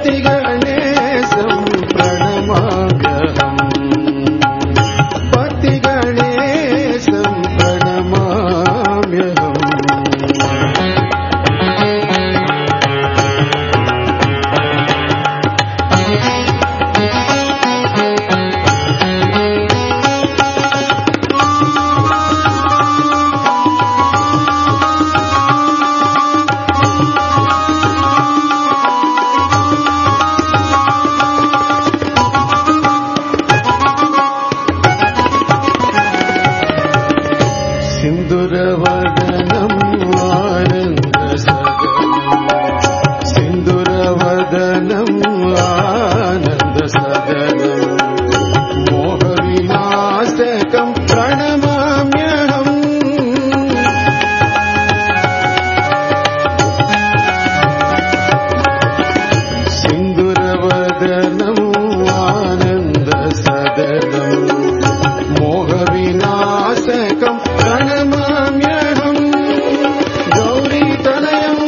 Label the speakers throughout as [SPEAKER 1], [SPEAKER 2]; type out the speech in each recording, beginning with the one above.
[SPEAKER 1] पतिगणेशं प्रणमाम्यहम् पतिगणेशं प्रणमाम्यहम् सिन्दुरवदनम् आनन्दसदनम् सिन्दुरवदनम् आनन्दसदनम् मोहविनाशकम् प्रणमाम्यहम् सिन्दुरवदनम् आनन्दसदनम् मोहविनाशकम् प्रणमाम्यहम् गौरीतनयम्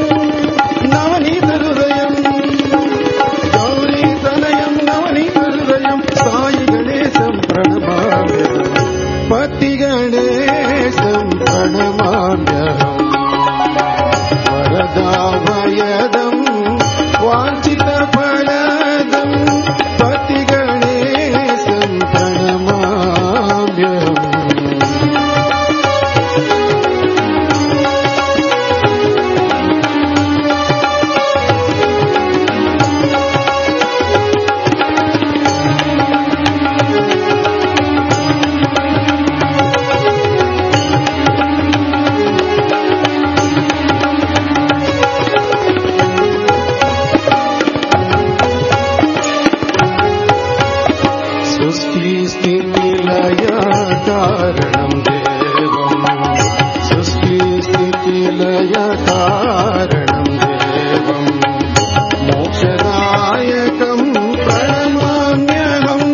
[SPEAKER 1] नवनीतहृदयम् गौरीतनयम् नवनीतहृदयम् साई गणेशम् प्रणमाम्यहम् पतिगणेशम् प्रणमाम्यहम् वरदाभयदम् वाञ्छितफलदम् पतिगणेशम् प्रणमाम्यहम् सृष्टिस्थितिलया कारणम् देवम् सृष्टिस्थितिलया कारणम् देवम् मोक्षदायकम् प्रणमाम्यहम्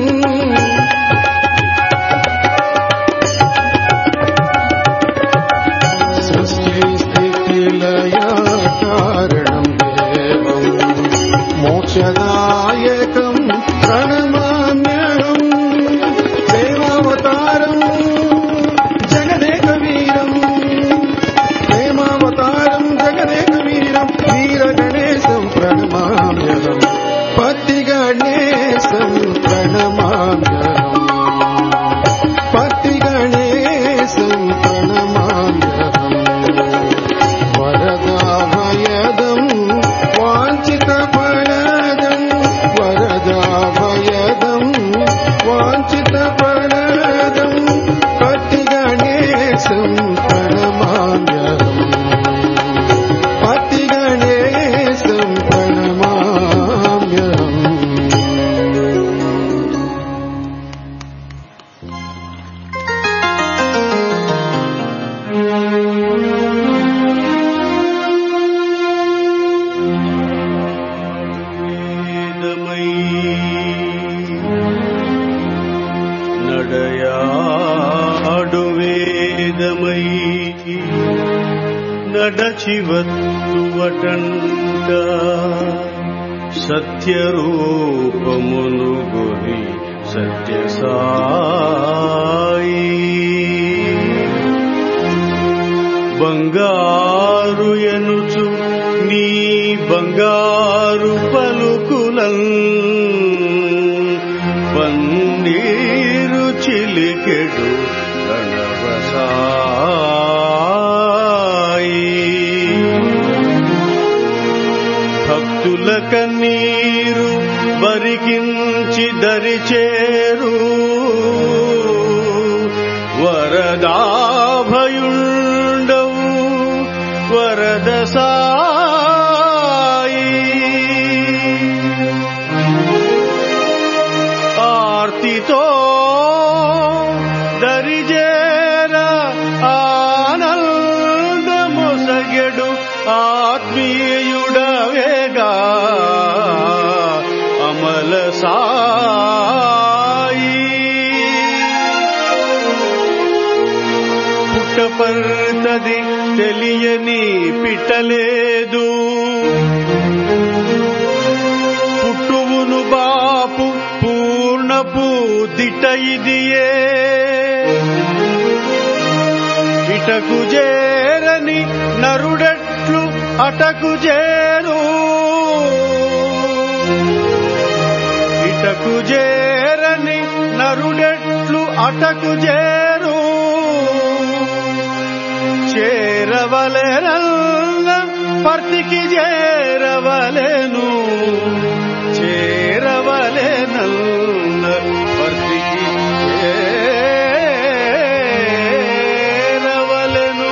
[SPEAKER 1] सृष्टिस्थितिलया कारणम् देवम् मोक्षदायकम् प्रणमाम्यहम् प्रेमावतारम् जगदेकवीरम् प्रेमावतारम् जगदेकवीरम् वीरगणेशम् प्रणमाम्यहम् पतिगणेशम् प्रणमाम्यहम् पतिगणेशम् प्रणमाम्यहम् वरदाभयदम् वाञ्छितफलदम् वरदाभयदम् वाञ्छितफलदम् पतिगणेशम् प्रणमाम्यहम् पतिगणेशम् प्रणमाम्यहम्
[SPEAKER 2] వేదమై నడయాడు వేదమై నడచివత్తువటంట సత్యరూపమును గొని సత్యసాయి బంగారు ఎనుచు నీ బంగారు పలుకులం పన్నీరు చిలికెడు గణవసాయి భక్తుల కన్నీరు బరికించి దరిచేరు వరదాభయుండవు వరద సాయి ఆర్తితో దరిజేర ఆనందమొసగెడు ఆత్మీయుడవేగా అమల సాయి పుట్టపర్తది తెలియని పిట్టలేదు ఇట ఇదియే ఇటకు చేరని నరుడెట్లు అటకు చేరు ఇటకు చేరని నరుడెట్లు అటకు చేరు చేరవలెనల్ల పర్తికి చేరవలెను చేరవలెనల్ల పర్తికి చేరవలెను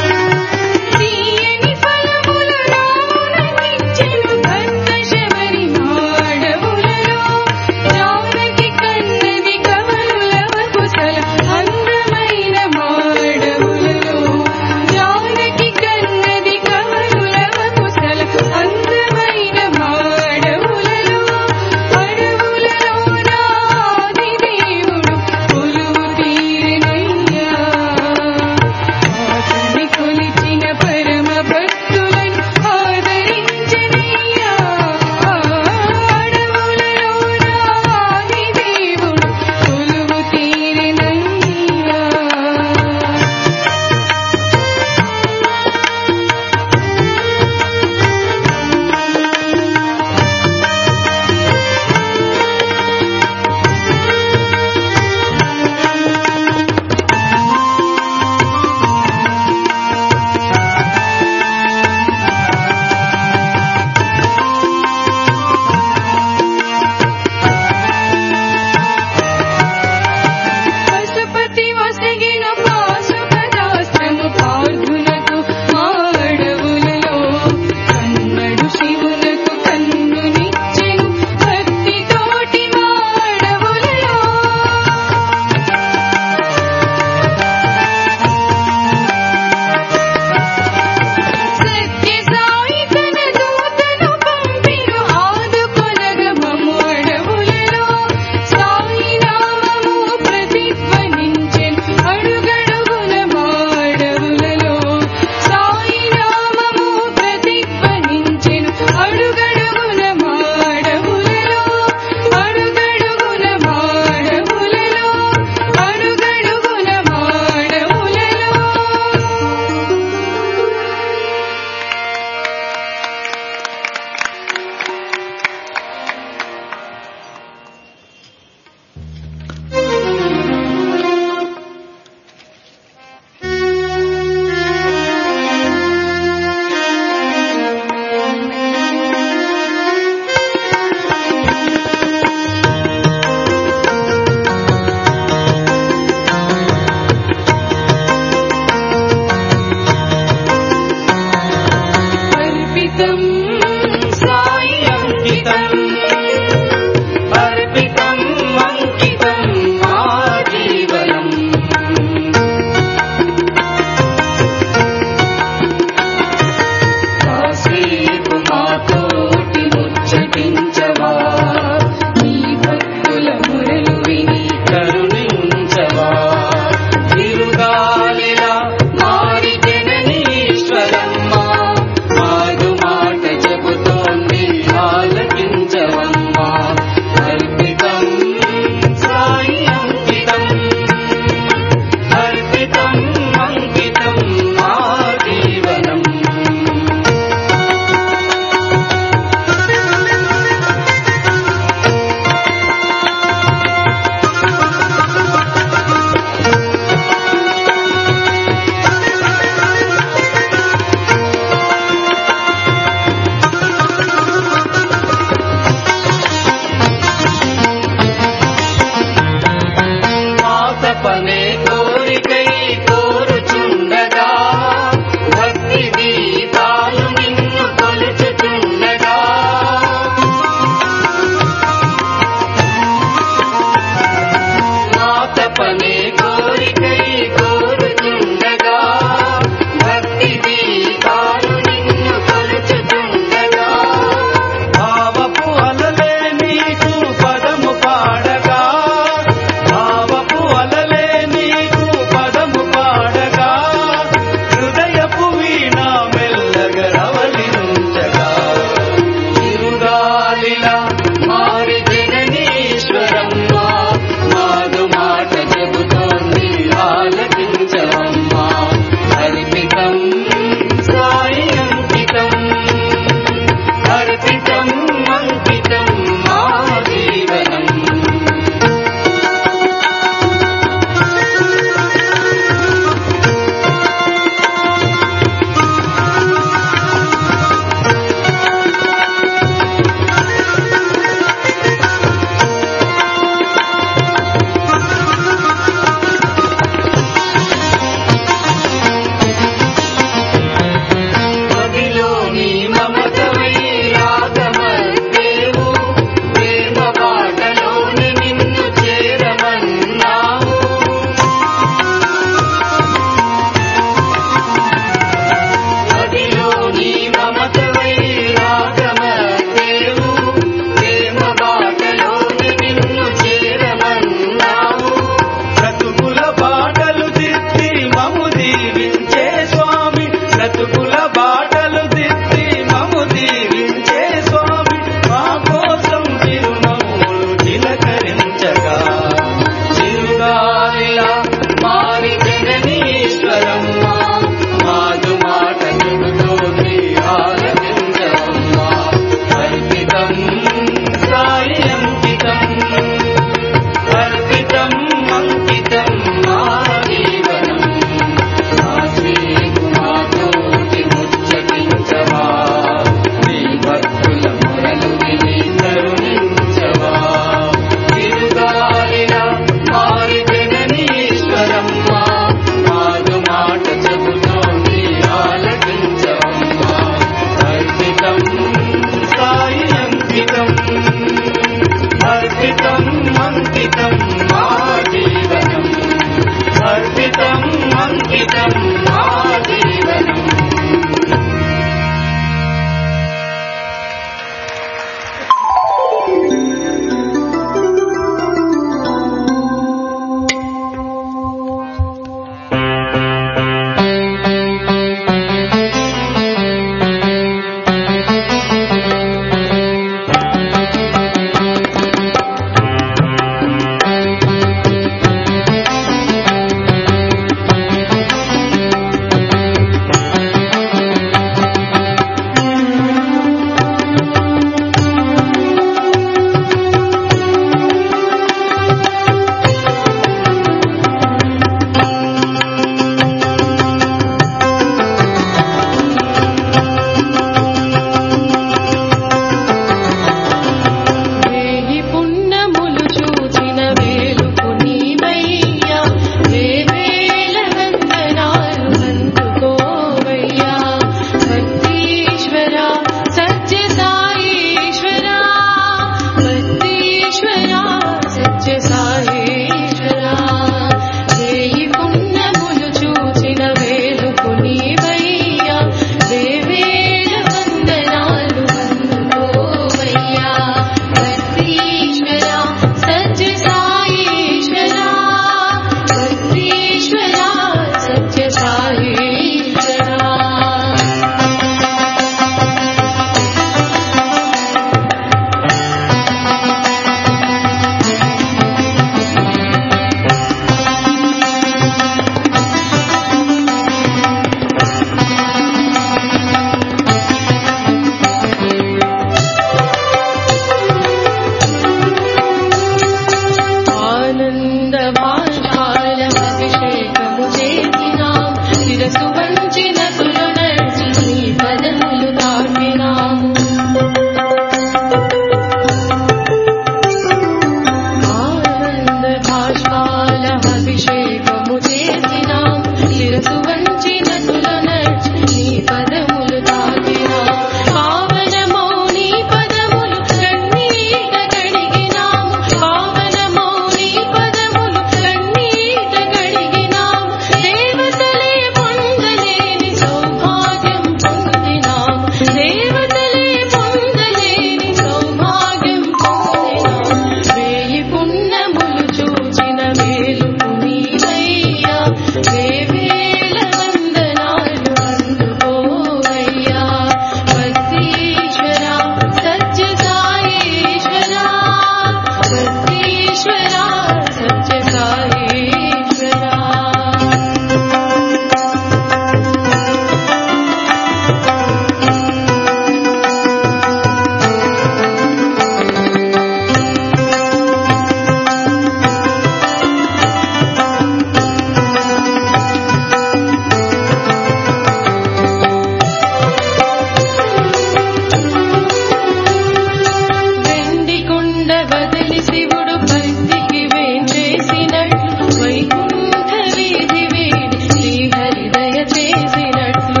[SPEAKER 3] వదిలి శివుడు భక్తికి వేంచేసినట్లు వైకుంఠ వీధి వీడి శ్రీహరిదయ చేసినట్లు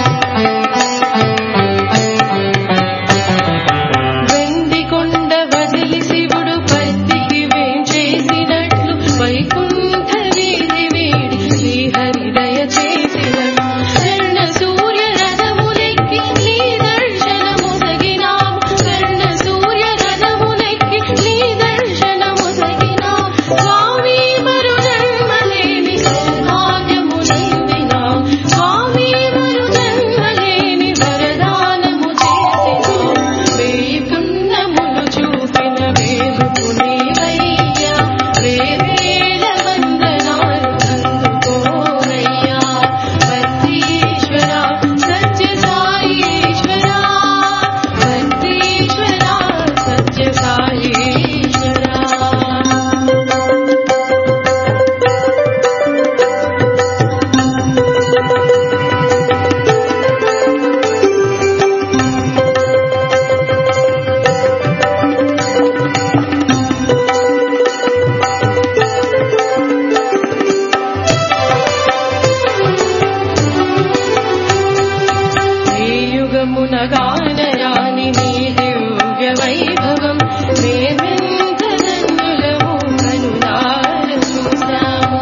[SPEAKER 3] వెండి కొండ వదిలి శివుడు భక్తికి వేంచేసినట్లు వైకుంఠ వీధి వీడి శ్రీహరిదయ చేసినట్లు కర్ణ సూర్య రథములెక్కి నీ దర్శనము సగినాము కర్ణ సూర్య రథములెక్కి నీ దర్శనము సగినాము స్వామి మరు జన్మలేని సౌభాగ్యమునందినాం స్వామి మరు జన్మలేని వరదానము చేసినాం వేయి పుణ్యములు చూపిన వేలుపు నీవయ్యా వేవేల వందనాలు అందుకోవయ్యా భక్తీశ్వర సత్య సాయీశ్వర భక్తీశ్వర సత్య సాయీశ్వర ఈ యుగమున గానరాని నీ దివ్య వైభవం మేమెంత ధన్యులము కనులార చూసాము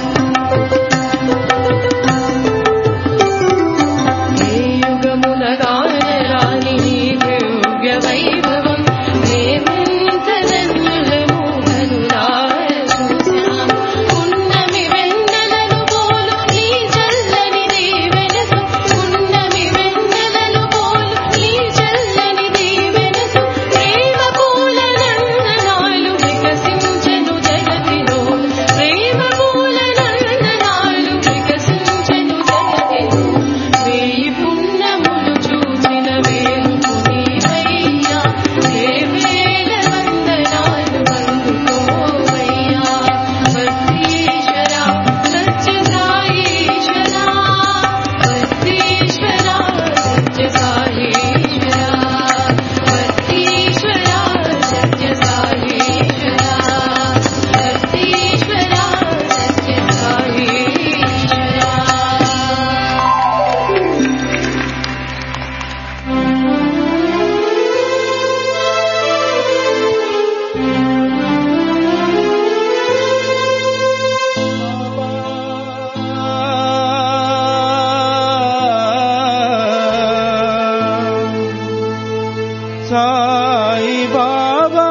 [SPEAKER 3] ఈ యుగమున గానరాని నీ దివ్య వైభవం మేమెంత ధన్యులము కనులార చూసాము పున్నమి వెన్నెలను పోలు నీ చల్లని దీవెనసు పున్నమి వెన్నెలను పోలు నీ చల్లని దీవెనసు ప్రేమ పూల నందనాలు వికసించెను జగతిలో ప్రేమ పూల నందనాలు వికసించెను జగతిలో వేయి పుణ్యములు చూసిన వేలుపు నీవయ్యా ఏ వేల వందనాలు అందుకోవయ్యా భక్తీశ్వర సత్య సాయీశ్వర భక్తీశ్వర సత్య సాయీశ్వర భక్తీశ్వర సత్య సాయీశ్వర భక్తీశ్వర సత్య సాయీశ్వర
[SPEAKER 2] సాయి బాబా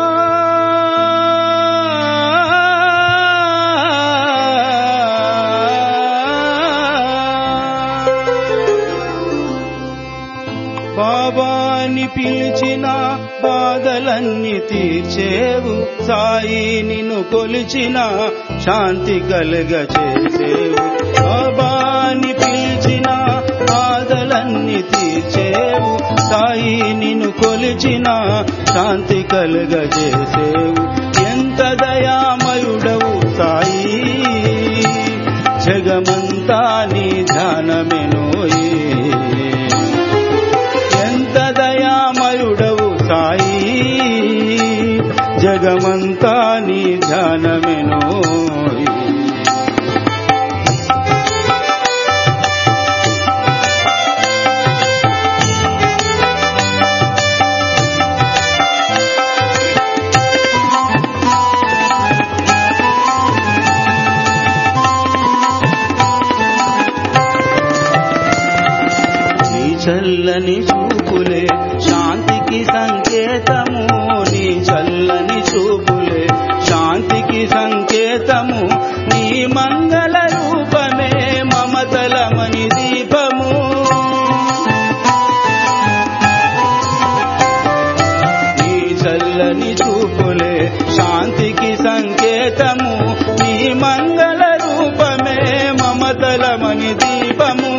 [SPEAKER 2] బాబాని పిలిచిన బాధలన్నీ తీర్చేవు సాయి నిన్ను కొలిచిన శాంతి కలుగ చేసేవు బాబాని పిలిచిన బాధలన్నీ తీర్చేవు సాయి నిన్ను కొలిచిన శాంతి కలుగ చేసేవు ఎంత దయామయుడవు సాయి జగమంతా నీ ధ్యానమెనోయే ఎంత దయామయుడవు సాయి జగమంతా నీ ధ్యానమెనోయే నీ చల్లని చూపులే శాంతికి సంకేతము నీ చల్లని చూపులే శాంతికి సంకేతము నీ మంగళ రూపమే మమతలమని దీపము నీ చల్లని చూపులే శాంతికి సంకేతము నీ మంగళ రూపమే మమతలమని దీపము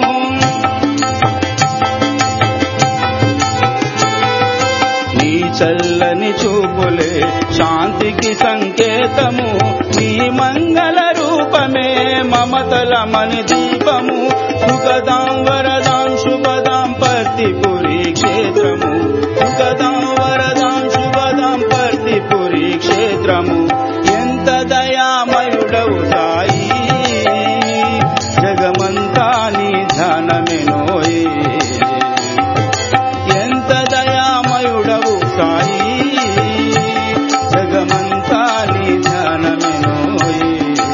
[SPEAKER 2] నీ చల్లని చూపులే శాంతికి సంకేతము నీ మంగళ రూపమే మమతలమని దీపము సుఖదాం వరదాం శుభదాం పర్తిపురి క్షేత్రము సుఖదాం వరదాం శుభదాం పర్తిపురి సముద్రము ఎంత దయామయుడవు సాయి జగమంతా నీ ధ్యానమెనోయే ఎంత దయామయుడవు సాయి జగమంతా నీ ధ్యానమెనోయే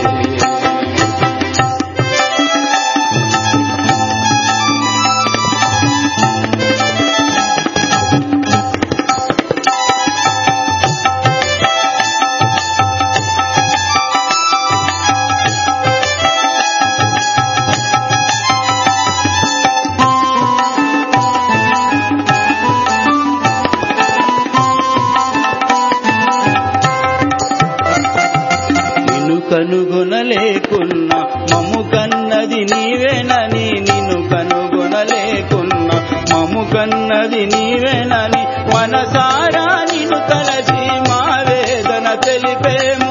[SPEAKER 2] నిన్ను కనుగొనలేకున్నా మమ్ము కన్నది నీవేనని నిన్ను కనుగొనలేకున్నా మమ్ము కన్నది నీవేనని మనసారా నిన్ను తలచి మా వేదన తెలిపేము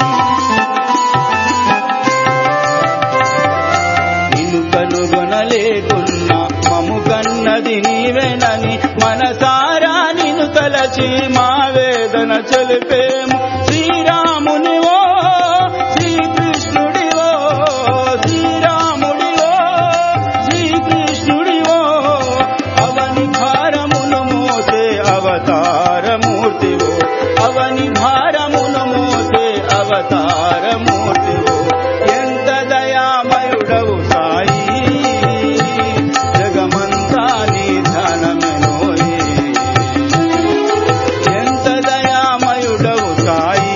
[SPEAKER 2] నిన్ను కనుగొనలేకున్నా మము కన్నది నీవేనని మనసారా నిన్ను తలచి మా వేదన చెలిపేము శ్రీరామునివో శ్రీకృష్ణుడివో శ్రీరాముడివో శ్రీకృష్ణుడివో అవని భారమును మోసే అవతారమూర్తివో అవని భారమును మోసే అవతారమూర్తివో ఎంత దయామయుడవు సాయి జగమంతా నీ ధనమెనోయే ఎంత దయామయుడవు సాయి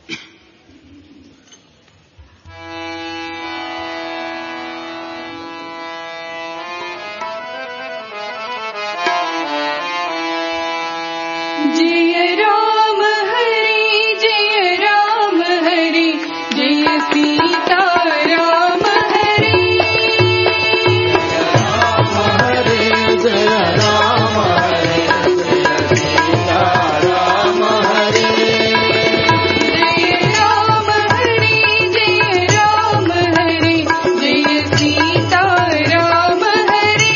[SPEAKER 3] जय राम हरि जय राम हरि जय सीता राम हरि
[SPEAKER 1] हरे जय राम हरे राम हरे
[SPEAKER 3] जय राम हरि जय राम हरि जय सीता राम हरि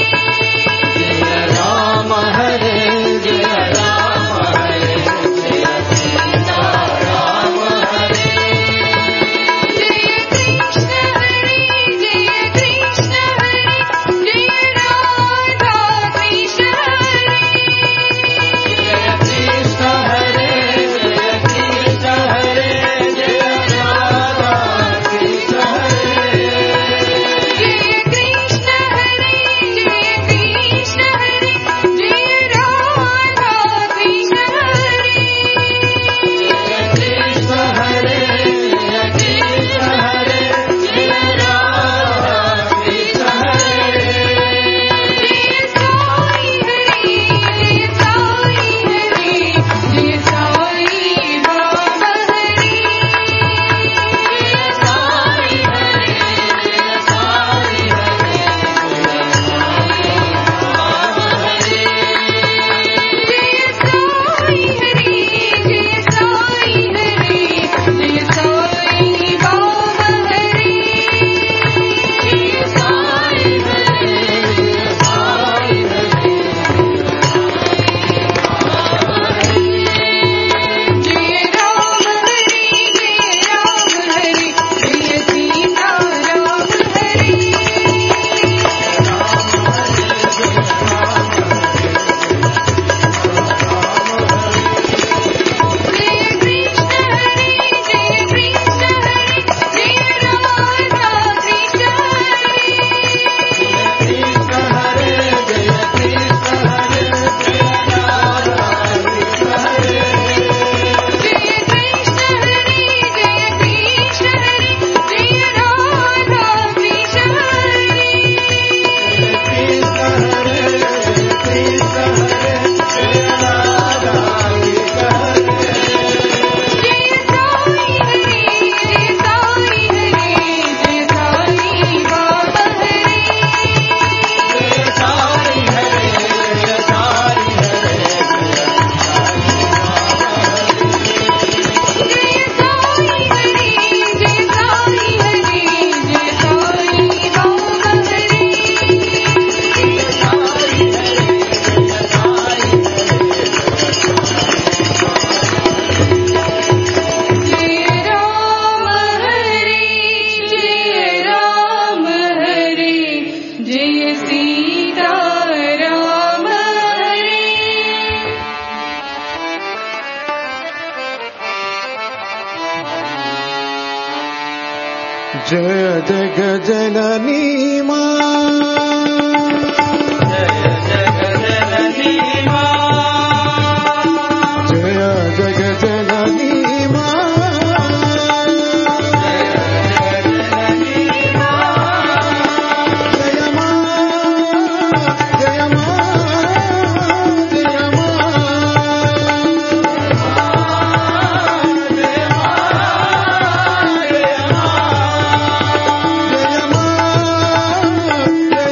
[SPEAKER 1] राम हरे जय राम हरे जय सीता राम हरे
[SPEAKER 3] जय कृष्ण हरि जय कृष्ण हरि जय राधा कृष्ण हरि
[SPEAKER 1] कृष्ण हरे जय कृष्ण हरे जय राधा कृष्ण हरे
[SPEAKER 3] जय कृष्ण हरि जय कृष्ण हरि जय राधा कृष्ण हरि
[SPEAKER 1] कृष्ण हरे जय कृष्ण हरे जय राधा कृष्ण हरे
[SPEAKER 3] जय साई हरि जय साई हरि जय साई बाबा हरि जय साई हरि जय साई जय साई हरि जय साई हरि जय साई बाबा हरि जय साई जय राम हरि जय राम हरि जय सीता राम हरि जय कृष्ण हरि जय कृष्ण हरि जय राधा कृष्ण हरि
[SPEAKER 1] कृष्ण हरे जय कृष्ण हरे जय राधा कृष्ण हरे
[SPEAKER 3] जय कृष्ण हरि जय कृष्ण हरि जय राधा कृष्ण हरि
[SPEAKER 1] कृष्ण हरे जय कृष्ण हरे जय राधा कृष्ण हरे
[SPEAKER 3] जय साई हरि जय साई हरि जय साई बाबा हरि
[SPEAKER 1] जय साई हरे जय साई हरे
[SPEAKER 3] जय साई हरि जय साई हरि जय साई बाबा हरि जय राम हरि जय राम हरि जय सीता राम हरि
[SPEAKER 1] जय जग जननी माँ जय जग जननी माँ जय माँ जय माँ जय माँ जय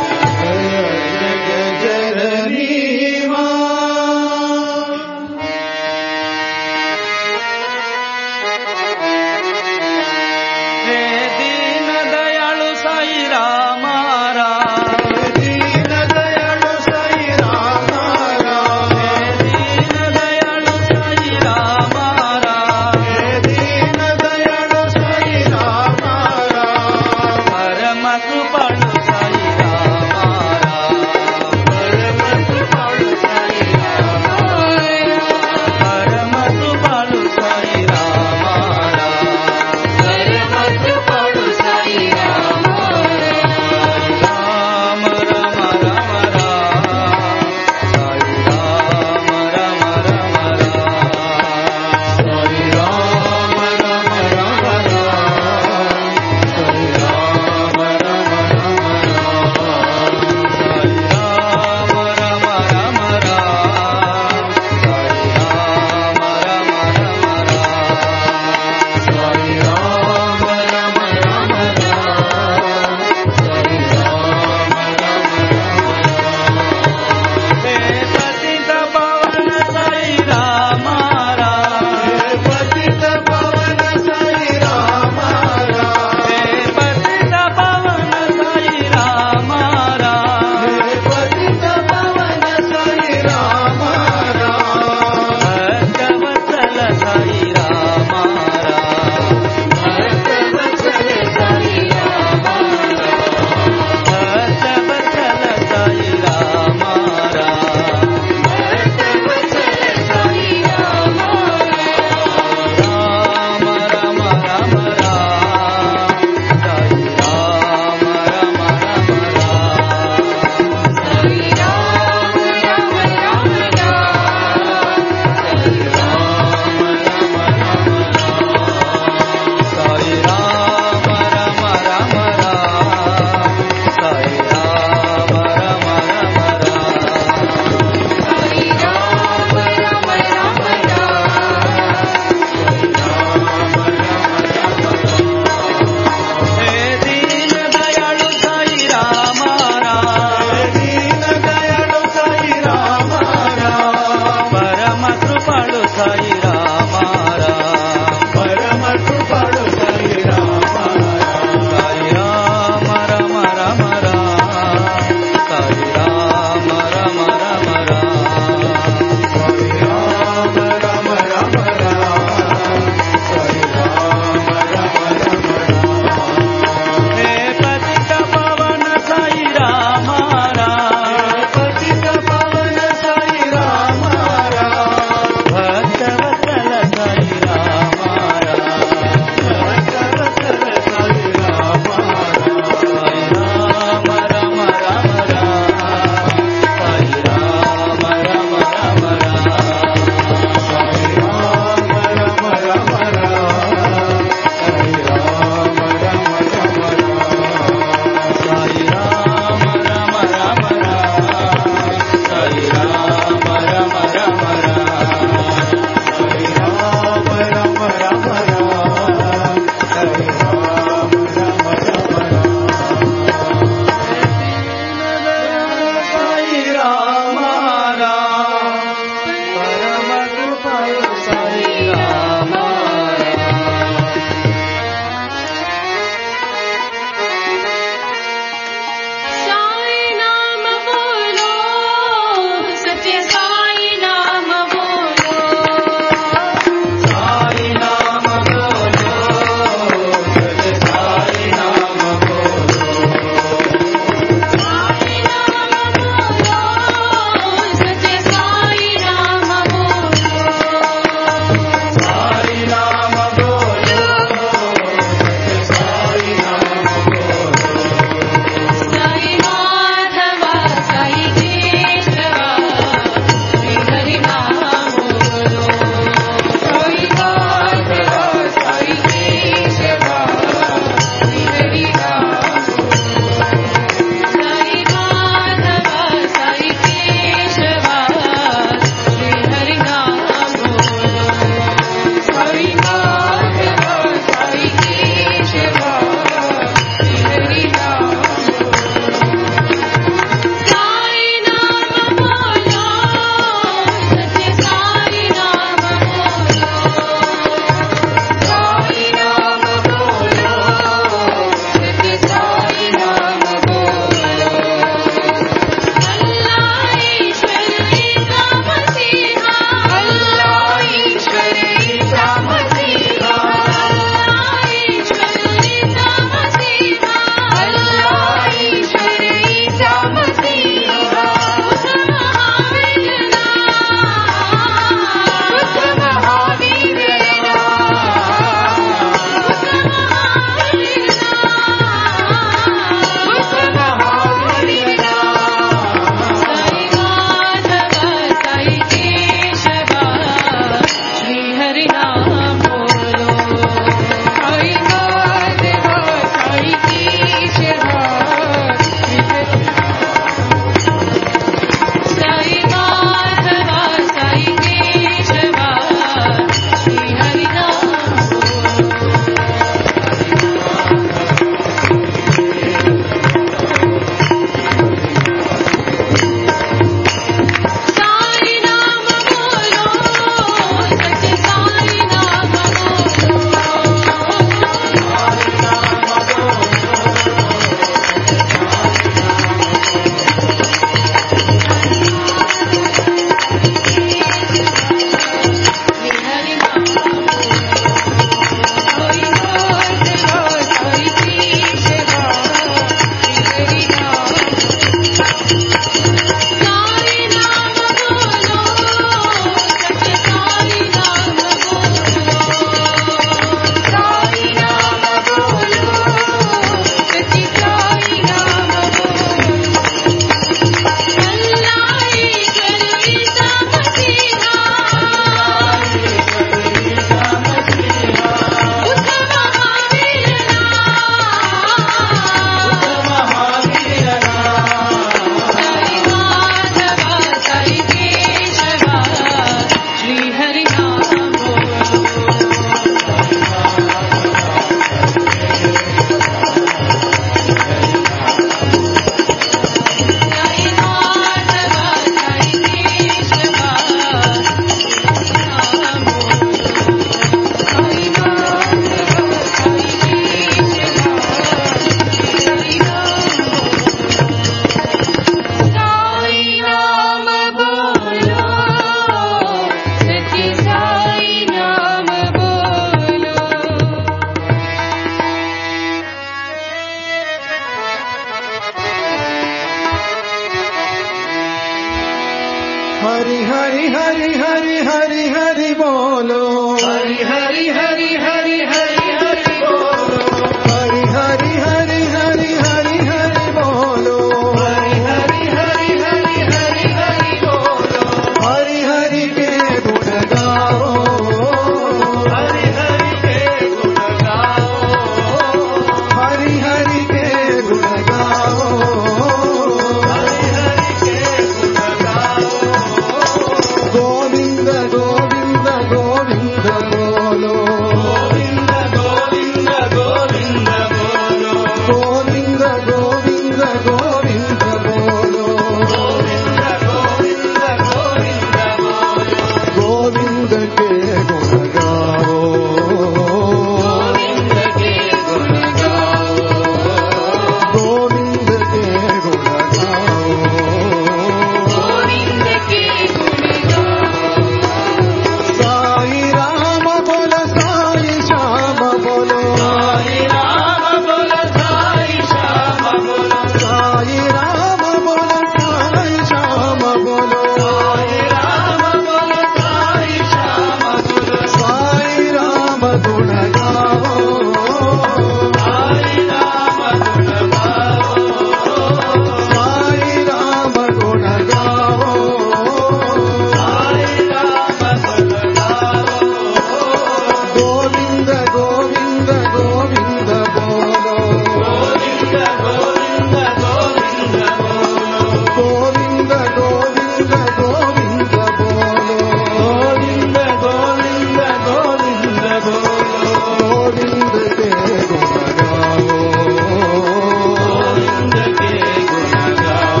[SPEAKER 1] हरि हरि हरि हरि हरि हरि बोलो
[SPEAKER 2] हरि हरि हरि हरि हरि हरि बोलो
[SPEAKER 1] हरि हरि हरि हरि हरि हरि बोलो
[SPEAKER 2] हरि हरि हरि हरि हरि हरि बोलो
[SPEAKER 1] हरि हरि के गुण गाओ
[SPEAKER 2] हरि हरि के गुण गाओ
[SPEAKER 1] हरि हरि के गुण गाओ
[SPEAKER 2] हरि हरि के गुण गाओ
[SPEAKER 1] गोविंद गोविंद गोविंद बोलो
[SPEAKER 2] गोविंद गोविंद गोविंद बोलो
[SPEAKER 1] गोविंद गोविंद गोविंद बोलो
[SPEAKER 2] गोविंद गोविंद गोविंद बोलो
[SPEAKER 1] गोविंद के गुण गाओ
[SPEAKER 2] गोविंद के गुण गाओ
[SPEAKER 1] गोविंद के गुण गाओ
[SPEAKER 3] गोविंद के गुण गाओ
[SPEAKER 1] साई राम बोलो साई श्याम बोलो
[SPEAKER 2] साई राम बोल साई श्याम बोलो
[SPEAKER 1] साई राम बोलो साई श्याम बोलो
[SPEAKER 2] साई राम बोल साई श्याम बोलो
[SPEAKER 1] साई राम गुण गाओ
[SPEAKER 2] साई राम गुण गाओ
[SPEAKER 1] साई राम गुण गाओ
[SPEAKER 2] साई राम गुण गाओ
[SPEAKER 1] गोविंद गोविंद गोविंद बोलो
[SPEAKER 2] गोविंद गोविंद गोविंद बोलो
[SPEAKER 1] गोविंद गोविंद गोविंद बोलो
[SPEAKER 2] गोविंद गोविंद गोविंद बोलो
[SPEAKER 1] गोविंद के गुण गाओ
[SPEAKER 2] गोविंद के गुण गाओ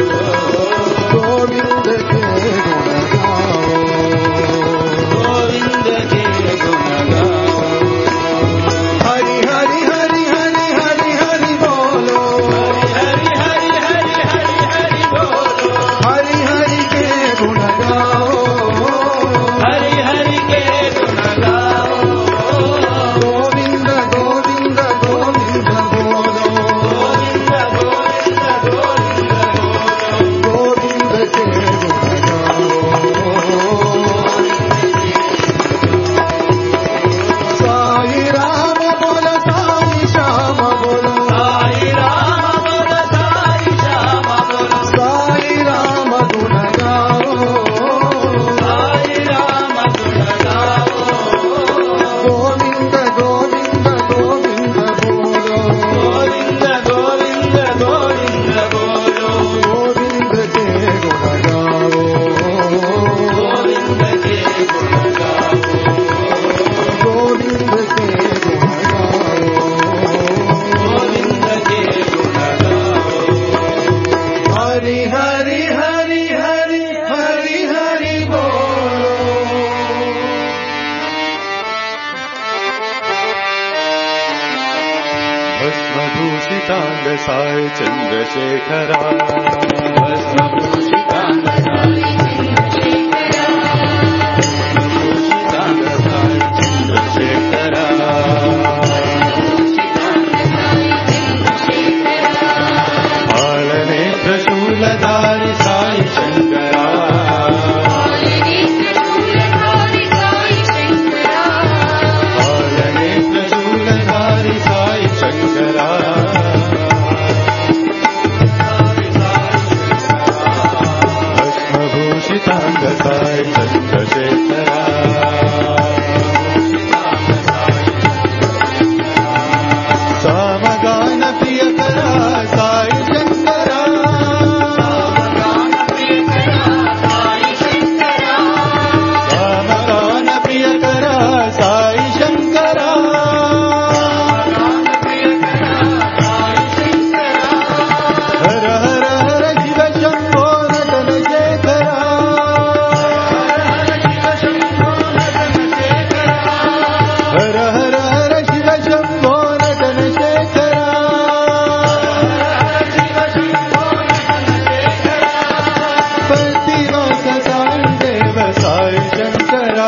[SPEAKER 1] गोविंद के गुण गाओ
[SPEAKER 2] गोविंद के गुण गाओ
[SPEAKER 1] हरि हरि हरि हरि हरि हरि बोलो
[SPEAKER 2] हरि हरि हरि हरि हरि बोलो
[SPEAKER 1] हरि हरि के गुण गाओ
[SPEAKER 2] हरि हरि के गुण गाओ
[SPEAKER 1] गोविंद गोविंद गोविंद बोलो
[SPEAKER 2] गोविंद गोविंद गोविंद बोलो
[SPEAKER 1] गोविंद के गुण गाओ साई राम बोलो साई श्याम बोलो
[SPEAKER 2] साई राम बोल साई श्याम बोलो
[SPEAKER 1] साई राम गुण गाओ
[SPEAKER 2] साई राम गुण गाओ
[SPEAKER 1] गोविंद गोविंद गोविंद बोलो
[SPEAKER 2] गोविंद गोविंद गोविंद बोलो
[SPEAKER 1] गोविंद के गुण गाओ
[SPEAKER 2] गोविंद के गुण गाओ
[SPEAKER 1] गोविंद के गुण गाओ
[SPEAKER 2] गोविंद के गुण गाओ
[SPEAKER 1] हरि हरि हरि हरि हरि हरि बोलो भस्मभूषितांग साई चंद्रशेखरा
[SPEAKER 2] भस्मभूषितांग साई चंद्रशेखरा भस्मभूषितांग साई चंद्रशेखरा
[SPEAKER 1] पालनेत्र शूलधारि साई शंकरा पालनेत्र शूलधारि साई शंकरा भस्मभूषितांग साई चंद्रशेखरा सामगान प्रियकरा साई शंकरा सामगान प्रियकरा साई शंकरा हर हर हर शिव शंभो नटन शेखरा हर हर हर शिव शंभो नटन शेखरा प्रतिवास साई देव साई शंकरा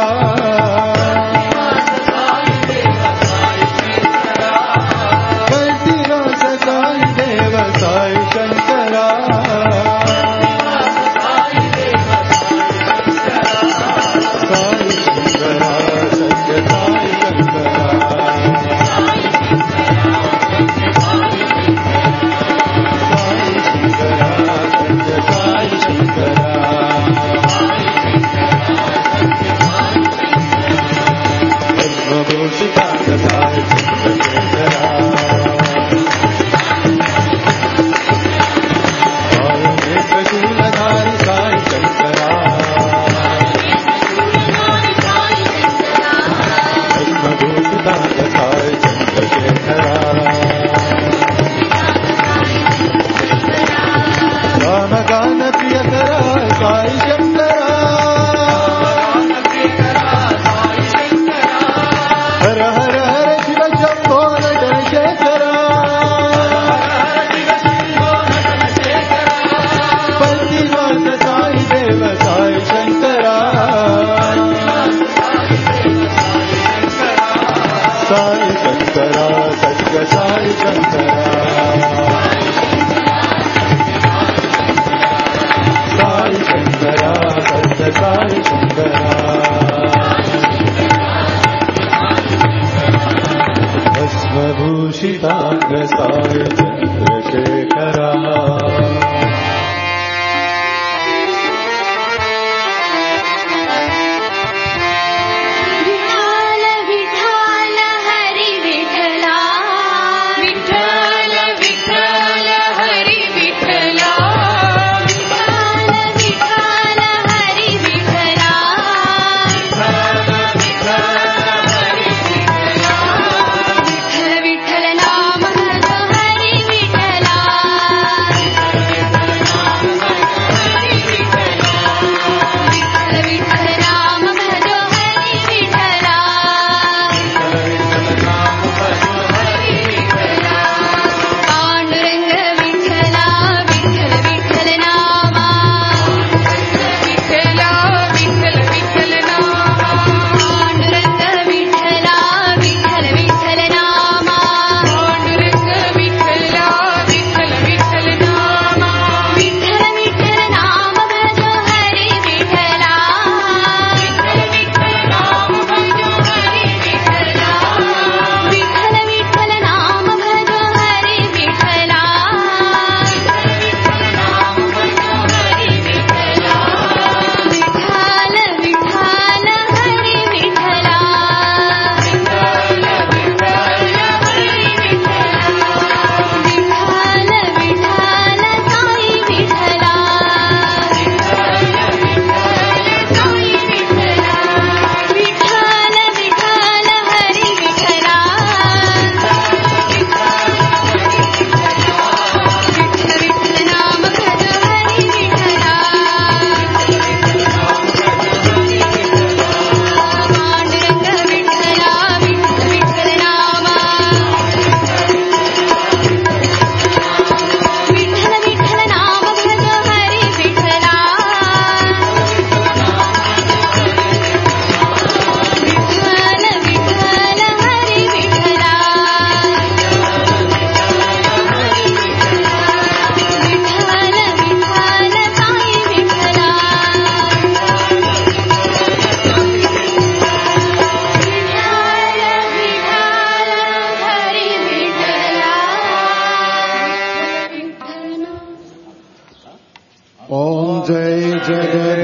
[SPEAKER 1] प्रतिवास साई देव साई शंकरा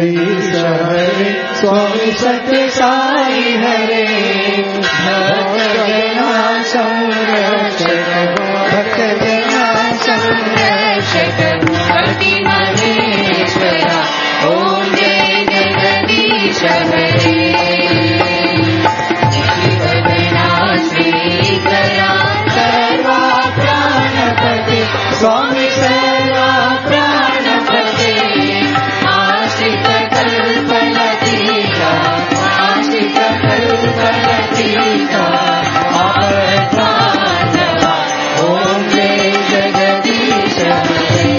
[SPEAKER 1] जगदीश हरे स्वामी सत्य साई हरे भक्त जना संरक्षक भक्त जना
[SPEAKER 3] संरक्षक भक्ति महेश्वरा ॐ जय जगदीश हरे जीवदना श्रीकरा सर्वा प्राणपते
[SPEAKER 1] स्वामी सर्वा
[SPEAKER 3] प्राणपते आश्रित कल्पलतीका आश्रित कल्पलतीका आपद्बान्धवा ॐ जय जगदीश हरे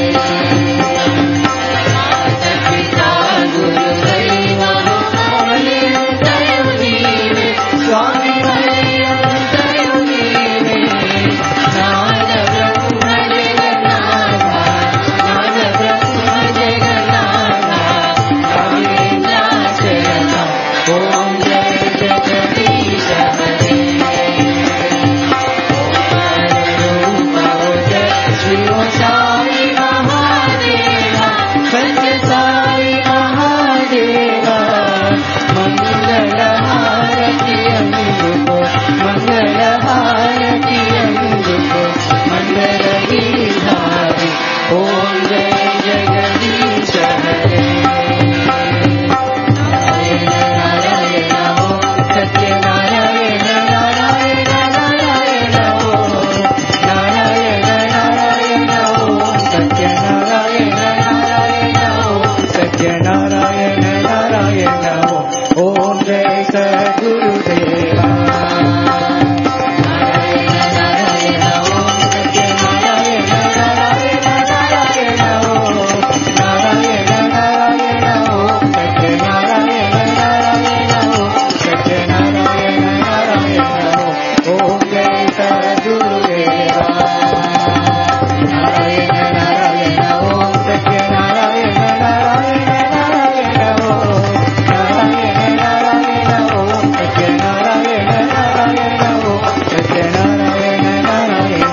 [SPEAKER 3] पिता गुरुदैव मौलियुतयुनीवे स्वामी मौलियुतयुनीवे नाद ब्रह्म जगन्नाथा नाद ब्रह्म जगन्नाथा कविन्द्राचरण ॐ जय जगदीश हरे श्री साई महादेवा सत्य साई महादेवा मंगल हारति अंगुको मंगल हारति अंगुको मंगल गिरिधारी ओम जय जगदीश हरे नारायण नारायण ओम सत्य नारायण नारायण नारायण ओम नारायण नारायण ओम सत्य नारायण नारायण ओम
[SPEAKER 1] सत्य नारायण नारायण ओम जय सद्गुरुदेवा
[SPEAKER 3] नारायण नारायण ओम सत्य नारायण नारायण नारायण ओम
[SPEAKER 1] नारायण नारायण ओम सत्य नारायण नारायण ओम सत्य नारायण नारायण ओम जय सद्गुरुदेवा नारायण नारायण ओम सत्य नारायण नारायण नारायण ओम नारायण नारायण ओम सत्य नारायण नारायण ओम सत्य नारायण नारायण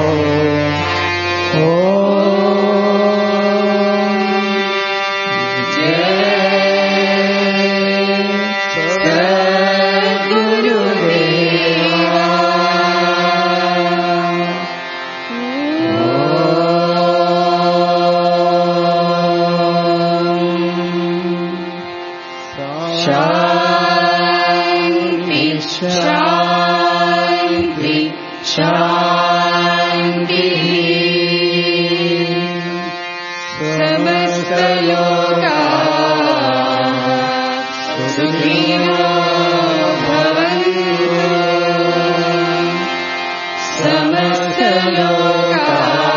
[SPEAKER 1] ओम
[SPEAKER 3] शान्ति शान्ति शान्तिः समस्तलोका सुखिनो भवन्तु समस्तलोका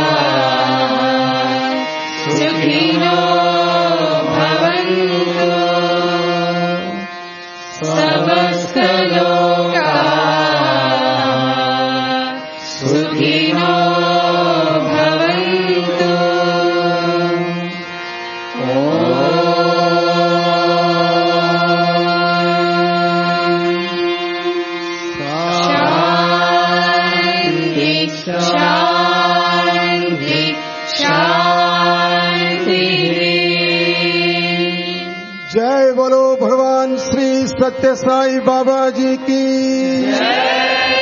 [SPEAKER 3] सुखिनो भवन्तु समस्तलोका सुखिनो भवन्तु शान्ति शान्ति शान्तिः
[SPEAKER 1] जय बोलो भगवान श्री सत्य साई बाबा जी की
[SPEAKER 3] जय